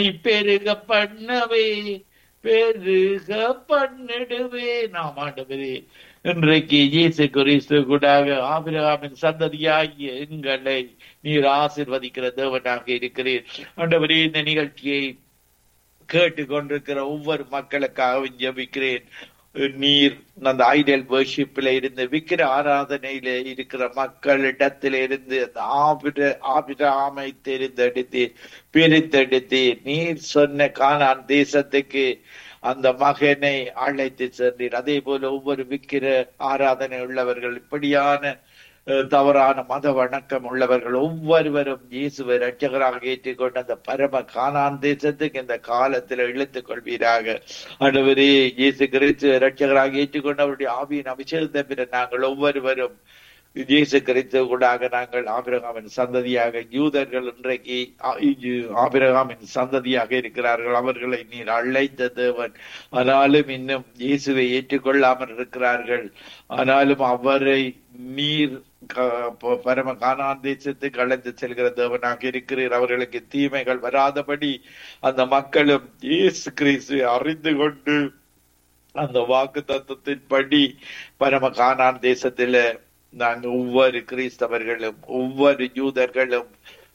பெருக பண்ணவே பெருக பண்ணிடுவே நாம் ஆண்டவரே இன்றைக்கு இயேசு கிறிஸ்து கூடாக ஆபிரகாமின் சந்ததியாகிய எங்களை நீர் ஆசிர்வதிக்கிற தேவனாக இருக்கிறீர் ஆண்டவரே இந்த நிகழ்ச்சியை கேட்டு கொண்டிருக்கிற ஒவ்வொரு மக்களுக்காகவும் ஜெபிக்கிறேன் நீர் அந்த ஐடியல் வர்ஷிப்ல இருந்து விக்கிர ஆராதனையில இருக்கிற மக்களிடத்தில இருந்து அந்த ஆபிர ஆபிராமை தெரிந்தெடுத்து பிரித்தெடுத்து நீர் சொன்ன கானான் தேசத்துக்கு அந்த மகனை அழைத்து சென்றீர் அதே போல ஒவ்வொரு விக்கிர ஆராதனை உள்ளவர்கள் இப்படியான அஹ், தவறான மத வணக்கம் உள்ளவர்கள் ஒவ்வொருவரும் இயேசுவை ரட்சகராக ஏற்றுக்கொண்டு அந்த பரம கானான் தேசத்துக்கு இந்த காலத்தில் இழுத்துக் கொள்வீராக ஆண்டவரே இயேசு கிறிஸ்து ரட்சகராக ஏற்றுக்கொண்டு அவருடைய ஆவியின் அபிஷேகத்தை பெற நாங்கள் ஒவ்வொருவரும் இயேசு கிறிஸ்து கூடாக நாங்கள் ஆபிரகாமின் சந்ததியாக யூதர்கள் இன்றைக்கு ஆ- இ- ஆபிரகாமின் சந்ததியாக இருக்கிறார்கள் அவர்களை நீர் அழைத்த தேவன் ஆனாலும் இன்னும் இயேசுவை ஏற்றுக்கொள்ளாமல் இருக்கிறார்கள் ஆனாலும் அவரை நீர் க- ப- பரம கானான் தேசத்துக்கு அழைத்து செல்கிற தேவனாக இருக்கிறீர் அவர்களுக்கு தீமைகள் வராதபடி அந்த மக்களும் இயேசு கிறிஸ்துவை அறிந்து கொண்டு அந்த வாக்கு தத்துவத்தின்படி பரம கானான் தேசத்தில நாங்க ஒவ்வொரு கிறிஸ்தவர்களும் ஒவ்வொரு யூதர்களும்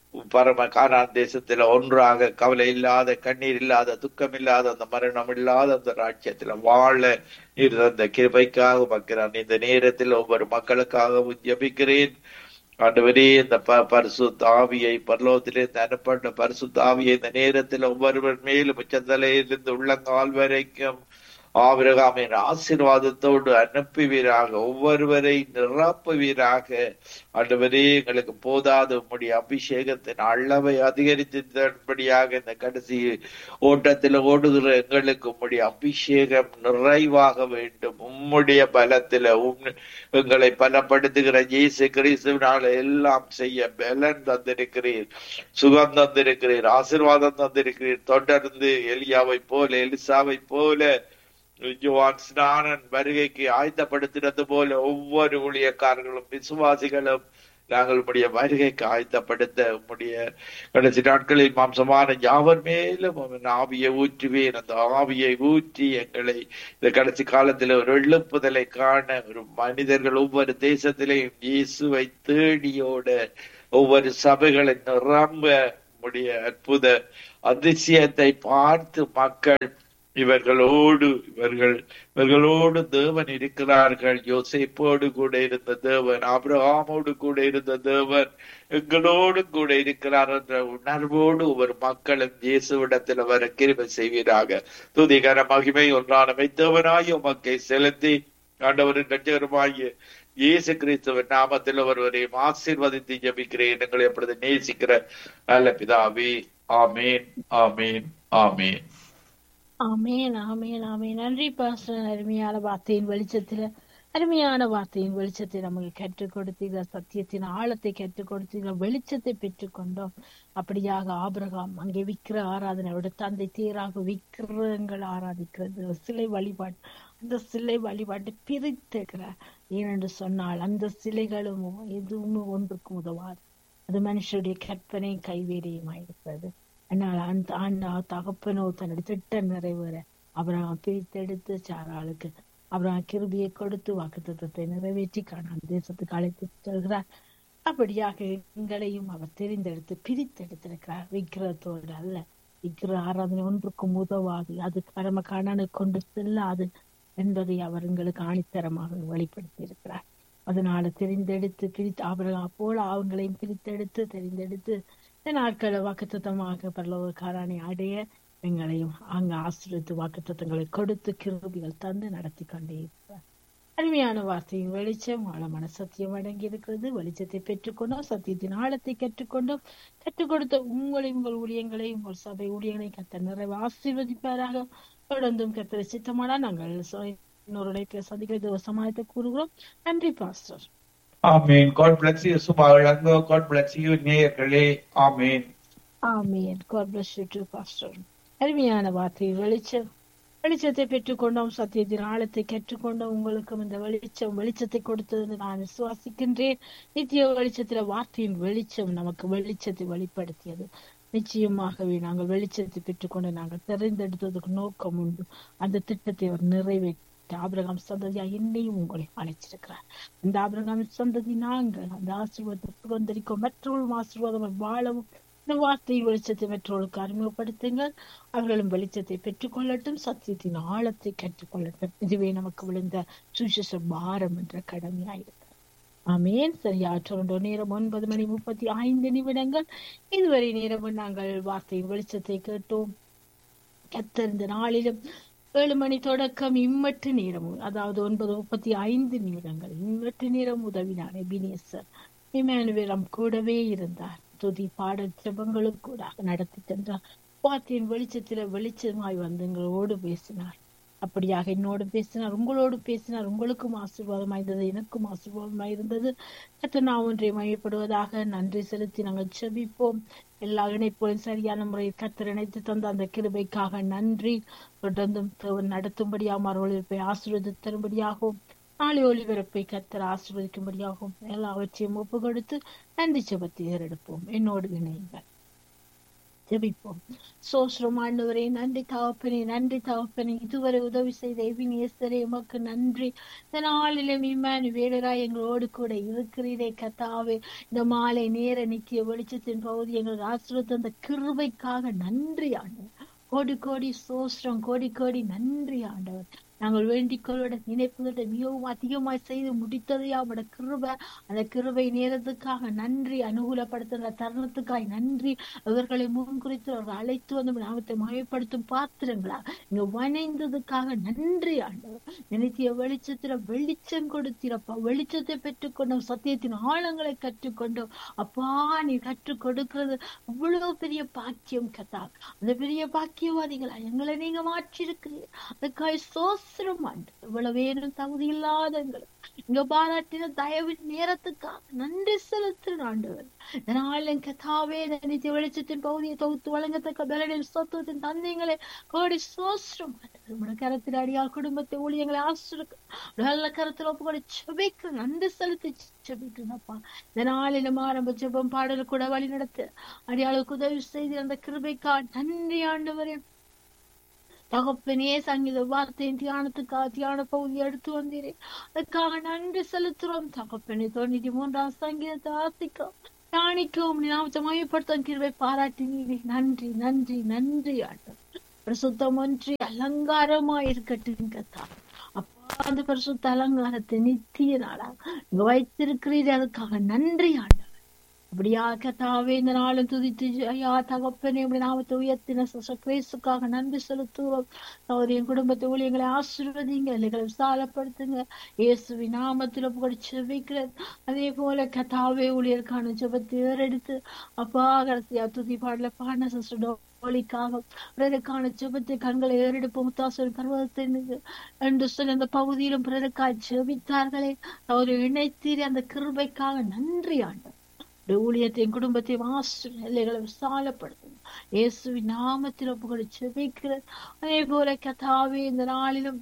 பரம கானான் தேசத்துல ஒன்றாக கவலை இல்லாத கண்ணீர் இல்லாத துக்கம் இல்லாத அந்த மரணம் இல்லாத அந்த ராஜ்யத்துல வாழ நீர் அந்த கிருபைக்காக பார்க்கிறான் இந்த நேரத்தில் ஒவ்வொரு மக்களுக்காகவும் ஜெபிக்கிறேன் ஆண்டவரே இந்த ப பரிசு தாவியை பரலோகத்திலிருந்து அனுப்பட்ட பரிசு தாவியை இந்த நேரத்தில் ஒவ்வொருவர் மேலும் உச்சந்தலையிலிருந்து உள்ளங்கால் வரைக்கும் ஆபிரகாமின் ஆசீர்வாதத்தோடு அனுப்புவீராக ஒவ்வொருவரை நிரப்புவீராக ஆண்டவரே எங்களுக்கு போதாத உம்முடைய அபிஷேகத்தின் அளவை அதிகரித்தபடியாக இந்த கடைசி ஓட்டத்தில் ஓடுகிற எங்களுக்கு உம்முடைய அபிஷேகம் நிறைவாக வேண்டும் உம்முடைய பலத்தில உம் எங்களை பலப்படுத்துகிற இயேசு கிறிஸ்துவினால எல்லாம் செய்ய பலன் தந்திருக்கிறீர் சுகம் தந்திருக்கிறீர் ஆசீர்வாதம் தந்திருக்கிறீர் தொடர்ந்து எலியாவை போல எலிசாவை போல யோவான் ஸ்நானன் வருகைக்கு ஆயத்தப்படுத்தினது போல ஒவ்வொரு ஊழியக்காரர்களும் விசுவாசிகளும் நாங்கள் உம்முடைய வருகைக்கு ஆயத்தப்படுத்த உம்முடைய கடைசி நாட்களில் மாம்சமான யாவர் மேலும் உம்மின் ஆவியை ஊற்றுவேன் அந்த ஆவியை ஊற்றி எங்களை இந்த கடைசி காலத்தில் ஒரு எழுப்புதலை காண ஒரு மனிதர்கள் ஒவ்வொரு தேசத்திலேயும் இயேசுவை தேடியோட ஒவ்வொரு சபைகளை நிரம்ப உம்முடைய அற்புத அதிசயத்தை பார்த்து மக்கள் இவர்களோடு இவர்கள் இவர்களோடு தேவன் இருக்கிறார்கள் யோசேப்போடு கூட இருந்த தேவன் ஆபிரகாமோடு கூட இருந்த தேவன் எங்களோடு கூட இருக்கிறார் என்ற உணர்வோடு ஒவ்வொரு மக்களும் இயேசுவிடத்தில் வர கிருபை செய்வீராக துதிகர மகிமை ஒன்றானமை தேவனாய் உமக்கை செலுத்தி ஆண்டவரின் ரட்சகருமாகிய இயேசு கிறிஸ்துவின் நாமத்தில் ஒருவரையும் ஆசீர்வதித்து ஜபிக்கிறேன் எங்களை எப்பொழுது நேசிக்கிற நல்ல பிதாவே ஆமேன் ஆமேன் ஆமேன் ஆமேன் ஆமேன் ஆமேன் நன்றி பாஸ்டர் அருமையான வார்த்தையின் வெளிச்சத்துல அருமையான வார்த்தையின் வெளிச்சத்தை நமக்கு கற்றுக் கொடுத்தீங்க சத்தியத்தின் ஆழத்தை கற்றுக் கொடுத்தீங்க வெளிச்சத்தை பெற்றுக்கொண்டோம் அப்படியாக ஆபிரகாம் அங்கே விக்கிர ஆராதனை அவருடைய தந்தை தேராக விக்கிரங்கள் ஆராதிக்கிறது சிலை வழிபாடு அந்த சிலை வழிபாட்டை பிரித்திருக்கிறார் ஏனென்று சொன்னால் அந்த சிலைகளும் எதுவுமே ஒன்றுக்கும் உதவாது அது மனுஷருடைய கற்பனை கைவேறியுமாயிருக்கிறது ஆனால் அந்த ஆண்டா தகப்பனோ தன்னுடைய திட்டம் நிறைவேற அப்புறம் பிரித்தெடுத்து சாராளுக்கு அப்புறம் கிருபியை கொடுத்து வாக்குத்தத்தை நிறைவேற்றி காணான் தேசத்துக்கு அழைத்து செல்கிறார் அப்படியாக எங்களையும் அவர் தெரிந்தெடுத்து பிரித்தெடுத்திருக்கிறார் விக்கிரத்தோடு அல்ல விக்கிர ஆராதனை ஒன்றுக்கும் உதவாது அது பரம காணானை கொண்டு செல்லாது என்பதை அவர் எங்களுக்கு ஆணித்தரமாக வெளிப்படுத்தி இருக்கிறார் அதனால தெரிந்தெடுத்து பிரித்து அவர்கள் போல அவங்களையும் பிரித்தெடுத்து தெரிந்தெடுத்து இந்த நாட்களை வாக்குத்தத்தமாக பரலோகக்காரனை அடைய எங்களையும் அங்க ஆசிரியத்து வாக்குத்தத்தங்களை கொடுத்து கிருபிகள் தந்து நடத்தி கொண்டே இருக்கிறார் அருமையான வார்த்தையின் வெளிச்சம் ஆழமான சத்தியம் அடங்கி இருக்கிறது வெளிச்சத்தை பெற்றுக்கொண்டோம் சத்தியத்தின் ஆழத்தை கற்றுக்கொண்டோம் கற்றுக் கொடுத்த உங்களை உங்கள் ஊழியங்களை உங்கள் சபை ஊழியங்களை கத்த நிறைவு ஆசீர்வதிப்பாராக தொடர்ந்தும் கத்தரை சித்தமானா நாங்கள் இன்னொரு இடையில சந்திக்கிற சமாயத்தை கூறுகிறோம் நன்றி பாஸ்டர் ஆமீன் காட் பிளஸ் யூ சுபாவழங்கோ காட் பிளஸ் யூ நேயர்களே ஆமீன் ஆமீன் God bless you to pastor அருமையான வார்த்தை வெளிச்சம் வெளிச்சத்தை பெற்றுக்கொண்டோம் சத்தியத்தின் ஆழத்தை கற்றுக்கொண்டோம் உங்களுக்கும் இந்த வெளிச்சம் வெளிச்சத்தை கொடுத்தது நான் விசுவாசிக்கின்றேன் நித்திய வெளிச்சத்துல வார்த்தையின் வெளிச்சம் நமக்கு வெளிச்சத்தை வெளிப்படுத்தியது நிச்சயமாகவே நாங்கள் வெளிச்சத்தை பெற்றுக்கொண்டு நாங்கள் தெரிந்தெடுத்ததுக்கு நோக்கம் உண்டு அந்த திட்டத்தை அவர் நிறைவேற்றி ஆபிரகாம் சந்ததியா என்னையும் உங்களை அழைச்சிருக்கிறார் அந்த ஆபிரகாம் சந்ததி நாங்கள் அந்த ஆசீர்வாதத்தை சுதந்திரிக்கும் மற்றவர்களும் ஆசீர்வாதம் வாழவும் இந்த வார்த்தையின் வெளிச்சத்தை மற்றவர்களுக்கு அறிமுகப்படுத்துங்கள் அவர்களும் வெளிச்சத்தை பெற்றுக்கொள்ளட்டும் சத்தியத்தின் ஆழத்தை கற்றுக்கொள்ளட்டும் இதுவே நமக்கு விழுந்த சுவிசேஷ பாரம் என்ற கடமையாயிருக்கு ஆமேன் சரியா டொரண்டோ நேரம் ஒன்பது மணி முப்பத்தி ஐந்து நிமிடங்கள் இதுவரை நேரமும் நாங்கள் வார்த்தையின் வெளிச்சத்தை கேட்டோம் கத்தறிந்த நாளிலும் ஏழு மணி தொடக்கம் இம்மட்டு நேரமும் அதாவது ஒன்பது முப்பத்தி ஐந்து நிமிடங்கள் இம்மட்டு நேரம் உதவினார் எபினேசர் இமானுவேலம் கூடவே இருந்தார் துதி பாடல் ஜபங்களுக்கு கூட நடத்தி சென்றார் வார்த்தையின் வெளிச்சத்தில வெளிச்சமாய் வந்து எங்களோடு பேசினார் அப்படியாக என்னோடு பேசினார் உங்களோடு பேசினார் உங்களுக்கும் ஆசீர்வாதமாக இருந்தது எனக்கும் ஆசீர்வாதமாக இருந்தது கத்த நான் ஒன்றை மையப்படுவதாக நன்றி செலுத்தி நாங்கள் செபிப்போம் எல்லா இணைப்போடும் சரியான முறையில் கத்தர் இணைத்து தந்த அந்த கிருபைக்காக நன்றி தொடர்ந்தும் தேவன் நடத்தும்படியாக அவர்களை ஆசீர்வதி தரும்படியாகவும் நாளை ஒளிபரப்பை கத்தர் ஆசீர்வதிக்கும்படியாகவும் எல்லாவற்றையும் ஒப்பு கொடுத்து நன்றி செபத்தை ஏறெடுப்போம் என்னோடு இணையுங்கள் ஜெபிப்போம் சோஸ்ரம் ஆண்டவரே நன்றி தகப்பனே நன்றி தகப்பனே இதுவரை உதவி செய்த எபினேசரே எமக்கு நன்றி இந்த நாளிலும் இம்மானு வேடராய் எங்களோடு கூட இருக்கிறீரே கத்தாவே இந்த மாலை நேர நித்திய வெளிச்சத்தின் பகுதி எங்களுக்கு ஆசிரியர் அந்த கிருபைக்காக நன்றி ஆண்டவர் கோடி கோடி சோஸ்ரம் கோடி கோடி நன்றி ஆண்டவர் நாங்கள் வேண்டிக் கொள்வத நினைப்பதோட மிகவும் அதிகமாய் செய்து முடித்ததையா அவட கிருபை அந்த கிருபை நேரத்துக்காக நன்றி அனுகூலப்படுத்துகிற தருணத்துக்காய் நன்றி அவர்களை முன்குறித்து அவர்கள் அழைத்து வந்து நாமத்தை மயப்படுத்தும் பாத்திரங்களா இங்க வணைந்ததுக்காக நன்றி ஆண்டவர் நினைத்திய வெளிச்சத்துல வெளிச்சம் கொடுத்திரப்பா வெளிச்சத்தை பெற்றுக்கொண்டோம் சத்தியத்தின் ஆழங்களை கற்றுக்கொண்டோம் அப்பா நீ கற்றுக் கொடுக்கிறது அவ்வளவு பெரிய பாக்கியம் கத்தா அந்த பெரிய பாக்கியவாதிகளா எங்களை நீங்க மாற்றிருக்கிறீர் அதுக்காய் சோஸ் அவசரம் இவ்வளவு வேணும் தகுதி இல்லாத எங்களுக்கு இங்க பாராட்டின தயவு நேரத்துக்காக நன்றி செலுத்துறேன் ஆண்டவர் இதனால் என் கதாவே நித்திய வெளிச்சத்தின் பகுதியை தொகுத்து வழங்கத்தக்க பலனில் சொத்துவத்தின் தந்தைங்களே கோடி சோஸ்ரம் உங்களோட கரத்தில் அடியால் குடும்பத்தை ஊழியங்களை ஆசிருக்கு நல்ல கரத்தில் ஒப்பு கூட செபிக்க நன்றி செலுத்தி செபிக்கிறேன்ப்பா இந்த நாளிலும் ஆரம்ப ஜெபம் பாடல் கூட வழி நடத்து அடியாளுக்கு உதவி செய்து அந்த கிருபைக்கா நன்றி ஆண்டவரே தகப்பனே சங்கீத வார்த்தையின் தியானத்துக்காக தியான பகுதி எடுத்து வந்தீரே அதுக்காக நன்றி செலுத்துறோம் தகப்பனே தொண்ணூத்தி மூன்றாம் சங்கீதத்தை ஆசிக்கும் தியானிக்கவும் நாமத்தை மையப்படுத்தும் கிருவை பாராட்டினீரே நன்றி நன்றி நன்றி ஆண்டவர் பிரசுத்தம் ஒன்றி அலங்காரமா இருக்கட்டும் கத்தா அப்பா அந்த பரிசுத்த அலங்காரத்தை நித்திய நாளா இங்க வைத்திருக்கிறீரே அதுக்காக நன்றி ஆண்டவர் அப்படியா கத்தாவே இந்த நாளும் துதித்து ஐயா தகப்பனே இப்படி நாமத்தை உயர்த்தின கிரேசுக்காக நன்றி செலுத்துவோம் அவரின் குடும்பத்தை ஊழியங்களை ஆசீர்வதிங்க இல்லைகளை விசாலப்படுத்துங்க இயேசுவி நாமத்தில் புகழ் செவிக்கிறது அதே போல கத்தாவே ஊழியருக்கான ஜபத்தை ஏறெடுத்து அப்பா கடைசியா துதி பாடல பாடின சிஸ்டர் ஒளிக்காக பிறருக்கான ஜெபத்தை கண்களை ஏறெடுப்பு முத்தாசல் பர்வதத்தின் என்று சொல்லி அந்த பகுதியிலும் பிறருக்காய் ஜெபித்தார்களே அவர் இணைத்தீரி அந்த கிருபைக்காக நன்றி ஆண்டவர் ஊழியத்தையும் குடும்பத்தையும் ஆசிரியர்களை விசாலப்படுத்தும் இயேசுவின் நாமத்தில் ஒப்புகளை செபிக்கிறது அதே போல கதாவே இந்த நாளிலும்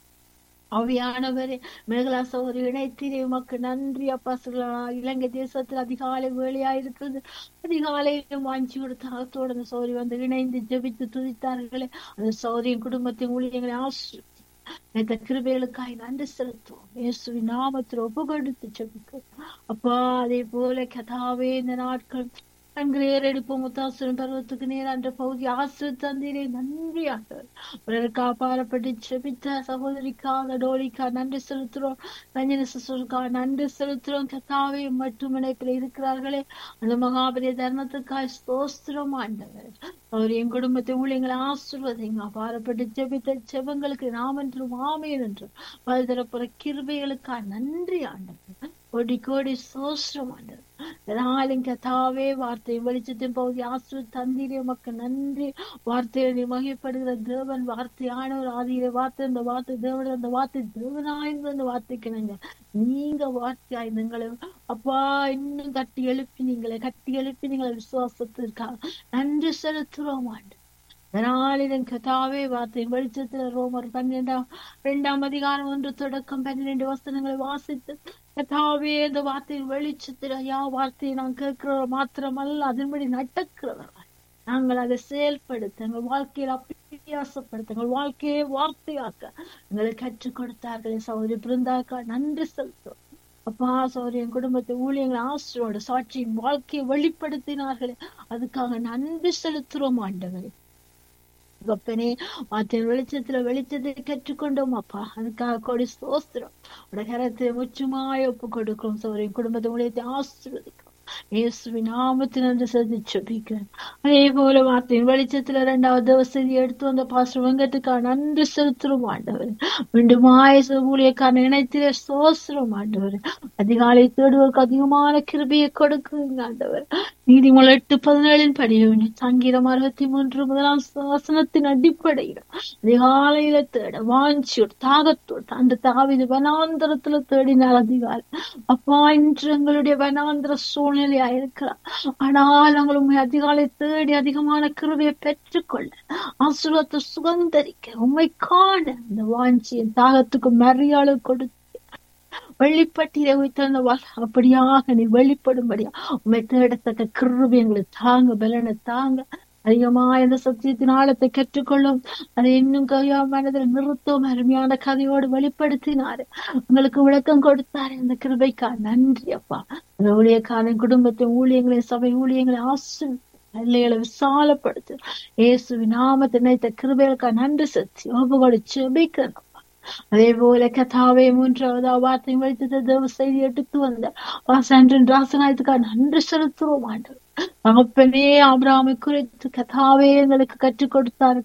அவையானவரே மேகலா சௌரி இணைத்தீரே உமக்கு நன்றி அப்பா இலங்கை தேசத்தில் அதிகாலை வேலையா இருக்கிறது அதிகாலையிலும் வாஞ்சி கொடுத்த அகத்தோடு அந்த சௌரி வந்து இணைந்து ஜெபித்து துதித்தார்களே அந்த சௌரியின் குடும்பத்தின் ஊழியர்களை ஆசிரியர் இந்த கிருபைகளுக்காய் நன்றி செலுத்துவோம் இயேசுவின் நாமத்தில் ஒப்பு கொடுத்து செபிக்கிறோம் அப்பா அதே போல கதாவே இந்த நாட்கள் அங்கே ஏறெடுப்போம் முத்தாசுரன் பருவத்துக்கு நேர அந்த பகுதி ஆசு தந்தீரே நன்றி ஆண்டவர் பிறருக்கா பாரப்பட்டு செபித்த சகோதரிக்காக டோலிக்கா நன்றி செலுத்துறோம் ரஞ்சன சிசுருக்காக நன்றி செலுத்துறோம் கத்தாவே மட்டும் இணைப்பில் இருக்கிறார்களே அந்த மகாபரிய தர்மத்துக்காய் ஸ்தோஸ்திரம் ஆண்டவர் அவர் என் குடும்பத்தை ஊழியங்களை ஆசிர்வதிங்க பாரப்பட்டு ஜெபித்த ஜெபங்களுக்கு நாம் என்றும் ஆமேன் என்றும் பல்தரப்புற கிருபைகளுக்கா நன்றி ஆண்டவர் கோடி கோடி சோஸ்திரம் ஆண்டவர் நாளும் கதாவே வார்த்தை வெளிச்சத்தின் பகுதி ஆசு தந்தீரே உமக்கு நன்றி வார்த்தையை மகிழ்ப்படுகிற தேவன் வார்த்தையானவர் ஆதியில வார்த்தை அந்த வார்த்தை தேவன் அந்த வார்த்தை தேவனாயிருந்த அந்த வார்த்தைக்கு நாங்க நீங்க வார்த்தையாய் நீங்களை அப்பா இன்னும் கட்டி எழுப்பி நீங்களை கட்டி எழுப்பி நீங்களை விசுவாசத்திற்காக நன்றி செலுத்துறோம் ஆண்டு நாளிலும் கதாவே வார்த்தையின் வெளிச்சத்தில் ரோமர் பன்னிரெண்டாம் இரண்டாம் அதிகாரம் ஒன்று தொடக்கம் பன்னிரண்டு வசனங்களை வாசித்து கதாவே இந்த வார்த்தையின் வெளிச்சத்தில் ஐயா வார்த்தையை நான் கேட்கிறவர் மாத்திரமல்ல அதன்படி நடக்கிறவர்கள் நாங்கள் அதை செயல்படுத்த எங்கள் வாழ்க்கையில் அபியாசப்படுத்த எங்கள் வாழ்க்கையை வார்த்தையாக்க எங்களுக்கு கற்றுக் கொடுத்தார்களே சௌரி பிருந்தாக்கா நன்றி செலுத்தும் அப்பா சௌரி என் குடும்பத்தை ஊழியங்களை ஆசிரோட சாட்சியின் வாழ்க்கையை வெளிப்படுத்தினார்களே அதுக்காக நன்றி செலுத்துறோம் ஆண்டவரே கப்பனே வார்த்தையின் வெளிச்சத்துல வெளிச்சத்தை கற்றுக்கொண்டோம் அப்பா அதுக்காக கொடி சோஸ்திரம் உடைய கரத்தை முச்சுமாய் ஒப்பு கொடுக்கிறோம் சௌரி குடும்பத்தை ஊழியத்தை ஆசிர்வதிக்கிறோம் இயேசுவின் நாமத்தில் என்று சதி சொல்லிக்கிறேன் அதே போல வார்த்தையின் வெளிச்சத்துல இரண்டாவது வசதி எடுத்து வந்த பாஸ்டர் வெங்கட்டுக்காக நன்றி செலுத்துறோம் ஆண்டவர் மீண்டும் ஆயச ஊழியக்காரன் இணைத்திலே சோசுறோம் ஆண்டவர் அதிகாலை தேடுவதற்கு அதிகமான கிருபியை கொடுக்குறீங்க ஆண்டவர் நீதிமொழி எட்டு பதினேழின் படியும் சங்கீதம் அறுபத்தி மூன்று முதலாம் வசனத்தின் அடிப்படையில் அதிகாலையில தேட வாஞ்சியோடு தாகத்தோடு அந்த தாவித வனாந்தரத்துல தேடினார் அதிகாலை அப்பா இன்று எங்களுடைய வனாந்திர சூழ்நிலையா இருக்கலாம் ஆனால் நாங்கள் உண்மை அதிகாலை தேடி அதிகமான கிருவியை பெற்றுக்கொள்ள ஆசீர்வாதத்தை சுகந்தரிக்க உண்மை காண இந்த வாஞ்சியின் தாகத்துக்கு மரியாதை கொடுத்து வெளிப்பட்டியை வைத்திருந்தவாள் அப்படியாக நீ வெளிப்படும்படியா உண்மை தேடத்தக்க கிருபி எங்களுக்கு தாங்க பலனை தாங்க அதிகமா இந்த சத்தியத்தின் ஆழத்தை கற்றுக்கொள்ளும் அதை இன்னும் கையா மனதில் நிறுத்தும் அருமையான கதையோடு வெளிப்படுத்தினாரு உங்களுக்கு விளக்கம் கொடுத்தாரு இந்த கிருபைக்கா நன்றி அப்பா அந்த ஊழியக்காரன் குடும்பத்தின் ஊழியங்களை சபை ஊழியங்களை ஆசு எல்லைகளை விசாலப்படுத்து இயேசுவின் நாமத்தை நினைத்த கிருபைகளுக்கா நன்றி சத்தி ஒப்புகளை செபிக்கணும் அதே போல கதாவே மூன்றாவது வார்த்தை வைத்து தேவ செய்தி எடுத்து வந்த வாசன் ராசனாயத்துக்காக நன்றி செலுத்துவோம் ஆண்டவர் மகப்பனே ஆபிராமை குறித்து கதாவே எங்களுக்கு கற்றுக் கொடுத்தாரு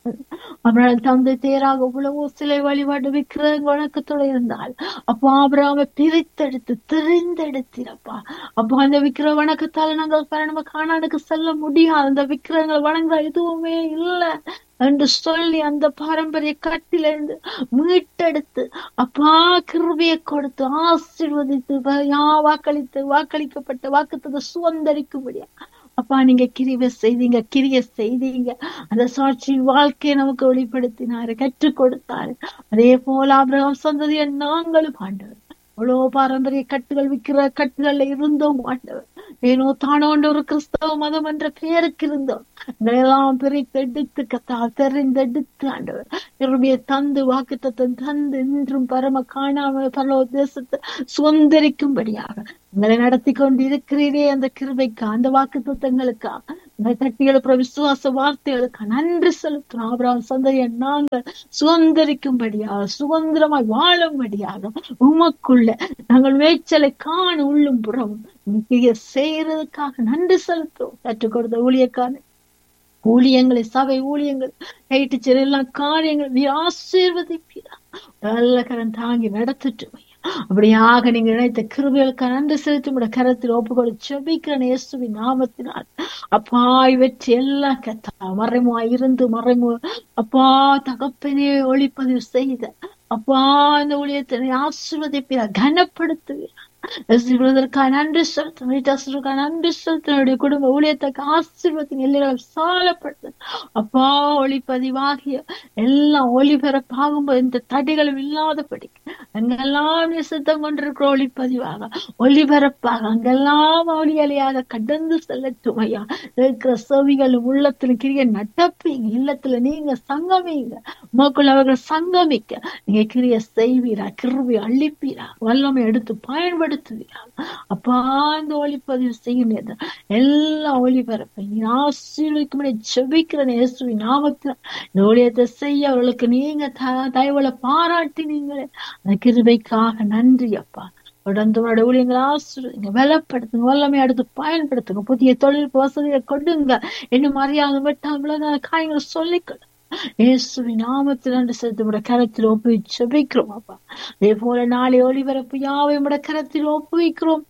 அவனால் தந்தை தேராக உழவோ சிலை வழிபாடு விக்கிர வழக்கத்தோட இருந்தால் அப்போ ஆபிராம பிரித்தெடுத்து தெரிந்தெடுத்திரப்பா அப்போ அந்த விக்கிர வணக்கத்தால நாங்கள் பரணம காணானுக்கு செல்ல முடியாது அந்த விக்கிரங்களை வணங்குற எதுவுமே இல்லை என்று சொல்லி அந்த பாரம்பரிய கட்டிலிருந்து மீட்டெடுத்து அப்பா கிருபியை கொடுத்து ஆசீர்வதித்து யா வாக்களித்து வாக்களிக்கப்பட்ட வாக்குத்ததை சுதந்திரிக்கும்படியா அப்பா நீங்க கிரிவை செய்தீங்க கிரிய செய்தீங்க அந்த சாட்சியின் வாழ்க்கையை நமக்கு வெளிப்படுத்தினாரு கற்றுக் கொடுத்தாரு அதே போல அபிரகம் சந்ததியை நாங்களும் ஆண்டவர் அவ்வளவு பாரம்பரிய கட்டுகள் விற்கிற கட்டுகள்ல இருந்தோம் ஆண்டவர் ஏனோ தானோண்ட ஒரு கிறிஸ்தவ மதம் என்ற பெயருக்கு இருந்தோம் எல்லாம் பிரித்தெடுத்து கத்தா தெரிந்தெடுத்து ஆண்டவர் இருமையை தந்து வாக்குத்தத்தம் தந்து இன்றும் பரம காணாம பரலோ தேசத்தை சுதந்திரிக்கும்படியாக உங்களை நடத்தி கொண்டு இருக்கிறீரே அந்த கிருபைக்கா அந்த வாக்கு தத்துவங்களுக்கா இந்த கட்டிகளுக்கு விசுவாச வார்த்தைகளுக்கு நன்றி செலுத்துறோம் ஆபிரகாம் சந்ததியை நாங்கள் சுதந்திரிக்கும்படியாக சுதந்திரமாய் வாழும்படியாக உமக்குள்ள நாங்கள் மேய்ச்சலை காண உள்ளும் புறம் செய்யறதுக்காக நன்றி செலுத்துறோம் கற்றுக் கொடுத்த ஊழியக்கான ஊழியங்களை சபை ஊழியங்கள் கைட்டு சிறையெல்லாம் காரியங்கள் நீ ஆசீர்வதிப்பீரா நல்ல கரம் தாங்கி நடத்திட்டு அப்படியாக நீங்க நினைத்த கிருபிகளுக்கு நன்றி செலுத்தி உடைய கரத்தில் ஒப்புக்கொடு செபிக்கிறேன் இயேசுவின் நாமத்தினால் அப்பா இவற்றை எல்லாம் கத்தா மறைமுகா இருந்து மறைமு அப்பா தகப்பனே ஒளிப்பதிவு செய்த அப்பா இந்த ஊழியத்தினை ஆசிர்வதிப்பீரா கனப்படுத்துவீரா பிரதற்காக நன்றி செலுத்தணும் வீட்டாசருக்காக நன்றி செலுத்தனுடைய குடும்ப ஊழியத்துக்கு ஆசீர்வத்தின் எல்லைகளை விசாலப்படுத்த அப்பா ஒளிப்பதிவாகிய எல்லாம் ஒளிபரப்பாகும்போது இந்த தடைகளும் இல்லாதபடி அங்கெல்லாம் சித்தம் கொண்டிருக்கிற ஒளிப்பதிவாக ஒளிபரப்பாக அங்கெல்லாம் ஒளியலையாக கடந்து செல்லட்டும் ஐயா இருக்கிற செவிகளும் உள்ளத்திலும் கிரிய நடப்பீங்க இல்லத்துல நீங்க சங்கமிங்க உமக்குள்ள அவர்கள் சங்கமிக்க நீங்க கிரிய செய்வீரா கிருவி அள்ளிப்பீரா வல்லமை எடுத்து பயன்படுத்த பயன்படுத்துவீர்கள் அப்பா இந்த ஒளிப்பதிவு செய்யுங்க எல்லா ஒளிபரப்பை நீ ஆசீர்வதிக்கும் ஜெபிக்கிற இயேசுவின் நாமத்தில் இந்த ஊழியத்தை செய்ய அவர்களுக்கு நீங்க தயவுல பாராட்டினீங்களே அந்த கிருபைக்காக நன்றி அப்பா தொடர்ந்து உங்களோட ஊழியங்களை ஆசிரியங்க பலப்படுத்துங்க வல்லமை அடுத்து பயன்படுத்துங்க புதிய தொழில் வசதியை கொடுங்க இன்னும் அறியாத விட்டால் காரியங்களை சொல்லிக்கொள்ள இயேசுவின் நாமத்தில் நன்றி செலுத்தி உடைய கரத்தில் ஒப்பு செபிக்கிறோம் அப்பா அதே போல நாளை ஒளிபரப்பு யாவை உடைய கரத்தில் ஒப்புவிக்கிறோம்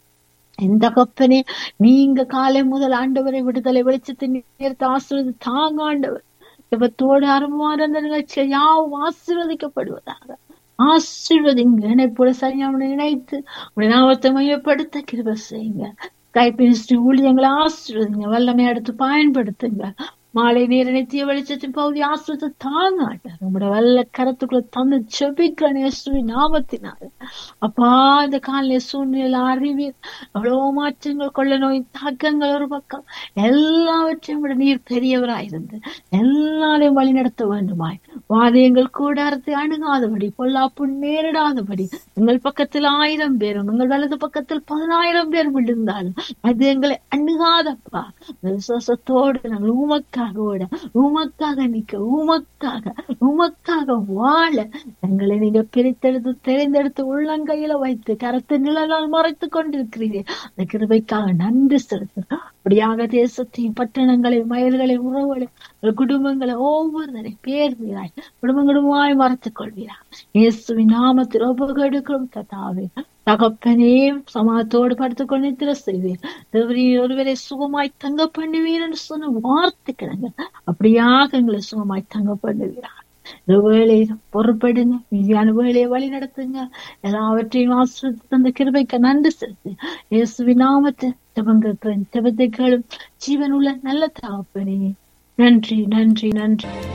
எந்த கப்பனே நீங்க காலை முதல் ஆண்டவரை விடுதலை வெளிச்சத்தை நேர்த்து ஆசிரியது தாங்க ஆண்டவர் இவத்தோடு அருமான அந்த நிகழ்ச்சியில் யாவும் ஆசீர்வதிக்கப்படுவதாக ஆசீர்வதிங்க நினைப்போட சரியான நினைத்து உடைய நாமத்தை மையப்படுத்த கிருப செய்யுங்க கைப்பினிஸ்டி ஊழியங்களை ஆசீர்வதிங்க வல்லமை எடுத்து பயன்படுத்துங்க மாலை நேர நித்திய வெளிச்சத்தின் பகுதி ஆசிரியத்தை தாங்காட்ட நம்முடைய வல்ல கரத்துக்குள்ள தந்து செபிக்கிற இயேசுவி நாமத்தினால அப்பா இந்த காலைய சூழ்நிலை அறிவீர் எவ்வளவு மாற்றங்கள் கொள்ள நோய் தாக்கங்கள் ஒரு பக்கம் எல்லாவற்றையும் விட நீர் பெரியவராயிருந்து எல்லாரையும் வழி நடத்த வேண்டுமாய் வாதியங்கள் கூடாரத்தை அணுகாதபடி பொல்லாப்பு நேரிடாதபடி எங்கள் பக்கத்தில் ஆயிரம் பேரும் எங்கள் வலது பக்கத்தில் பதினாயிரம் பேர் விழுந்தாலும் அது எங்களை அணுகாதப்பா விசுவாசத்தோடு நாங்கள் உமக்காக ஓட உமக்காக நிக்க உமக்காக உமக்காக வாழ எங்களை நீங்க பிரித்தெடுத்து தெரிந்தெடுத்து உள்ளங்கையில வைத்து கரத்தை நிழலால் மறைத்துக் கொண்டிருக்கிறீர்கள் அந்த கிருபைக்காக நன்றி செலுத்துகிறோம் அப்படியாக தேசத்தையும் பட்டணங்களையும் வயல்களையும் உறவுகளை குடும்பங்களை ஒவ்வொருவரையும் பேர் வீராய் குடும்பம் குடும்பமாய் மறைத்துக் கொள்வீரா இயேசுவின் நாமத்தில் ஒப்புக்கெடுக்கிறோம் கதாவே தகப்பனே சமாதத்தோடு படுத்துக் கொண்டு நித்திர செய்வீர் தேவரீர் ஒருவரை சுகமாய் தங்க பண்ணுவீர் என்று சொன்ன வார்த்தை கிடங்க அப்படியாக எங்களை சுகமாய் தங்க பண்ணுவீரா இந்த வேலையை பொறுப்படுங்க மீதியான வேலையை வழி நடத்துங்க எல்லாவற்றையும் ஆசிரியத்து தந்த கிருபைக்கு நன்றி செலுத்து இயேசுவின் நாமத்தை ஜபங்கள் ஜபத்தைகளும் ஜீவனுள்ள நல்ல தகப்பனே நன்றி நன்றி நன்றி